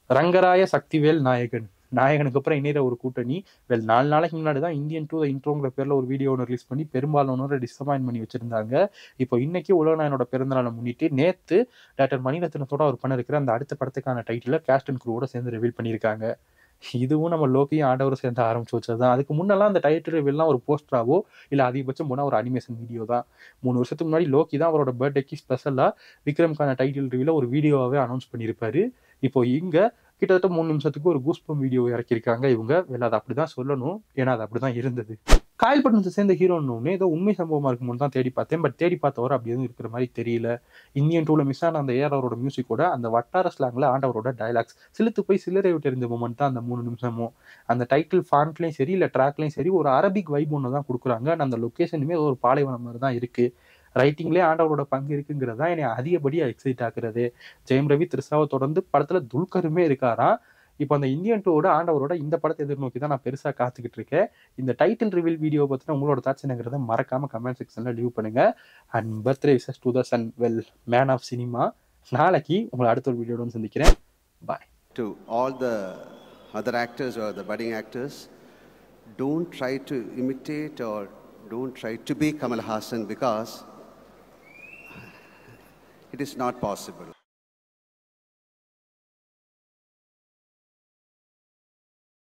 ரங்கராய சக்திவேல் நாயகன் நாயகனுக்கு அப்புறம் இணையிற ஒரு கூட்டணி வெல் நாலு நாளைக்கு முன்னாடி தான் இந்தியன் டூ இன்ட்ரோங்கிற பேர்ல ஒரு வீடியோ ஒன்று ரிலீஸ் பண்ணி பெரும்பாலானோரை டிசப்பாயின் பண்ணி வச்சிருந்தாங்க இப்போ இன்னைக்கு உலகநாயனோட பிறந்தநாளை முன்னிட்டு நேத்து டாக்டர் மணிரத்னத்தோட அவர் பண்ண இருக்கிற அந்த அடுத்த படத்துக்கான டைட்டில கேஸ்ட் அண்ட் குரூவோட சேர்ந்து ரிவீல் பண்ணியிருக்காங்க இதுவும் நம்ம லோக்கியும் ஆண்டவரும் சேர்ந்து ஆரம்பிச்சு வச்சது தான் அதுக்கு முன்னெல்லாம் அந்த டைட்டில் ரிவீல்லாம் ஒரு போஸ்டராவோ இல்லை அதிகபட்சம் போனால் ஒரு அனிமேஷன் வீடியோ தான் மூணு வருஷத்துக்கு முன்னாடி லோக்கி தான் அவரோட பர்த்டேக்கு ஸ்பெஷலாக விக்ரம்கான டைட்டில் ரிவியூல ஒரு வீடியோவாகவே அனௌன்ஸ் பண்ணியிருப்பாரு இப்போ இங்க கிட்டத்தட்ட மூணு நிமிஷத்துக்கு ஒரு கூஸ்பம் வீடியோ இறக்கியிருக்காங்க இவங்க வெளில அதை அப்படிதான் சொல்லணும் ஏன்னா அது அப்படிதான் இருந்தது காயல்பட்டினத்தை சேர்ந்த ஹீரோன்னு ஏதோ உண்மை சம்பவமா இருக்குமோன்னு தான் தேடி பார்த்தேன் பட் தேடி பார்த்தவரை அப்படி எதுவும் இருக்கிற மாதிரி தெரியல இந்தியன் டூல மிஸ் ஆன அந்த ஏஆர் அவரோட மியூசிக்கோட அந்த வட்டார ஸ்லாங்ல ஆண்டவரோட டைலாக்ஸ் சிலுத்து போய் சில்லறை விட்டு இருந்த மூமெண்ட் தான் அந்த மூணு நிமிஷமும் அந்த டைட்டில் ஃபாண்ட்லையும் சரி இல்லை ட்ராக்லையும் சரி ஒரு அரபிக் வைப் ஒன்று தான் கொடுக்குறாங்க and அந்த லொக்கேஷனுமே ஒரு பாலைவனம் மாதிரி தான் இருக்கு ரைட்டிங்லேயே ஆண்டவரோட பங்கு இருக்குங்கிறது தான் என்னை அதிகப்படியாக எக்ஸைட் ஆக்குறது ஜெயம் ரவி த்ரிஷாவை தொடர்ந்து படத்துல துல்கருமே இருக்காராம் இப்போ அந்த இந்தியன் டூவோட ஆண்டவரோட இந்த படத்தை எதிர்நோக்கி தான் நான் பெருசாக காத்துக்கிட்டு இருக்கேன் இந்த டைட்டில் ரிவீல் வீடியோ பற்றின உங்களோட தாட்ஸ் என்னங்கிறத மறக்காம கமெண்ட் செக்ஷனில் லீவ் பண்ணுங்க and birthday wishes two thousand well man of cinema நாளைக்கு உங்களை அடுத்த ஒரு வீடியோட சந்திக்கிறேன் பாய் to all the other actors or the budding actors, don't try to imitate or don't try to be Kamal Hassan because it is not possible.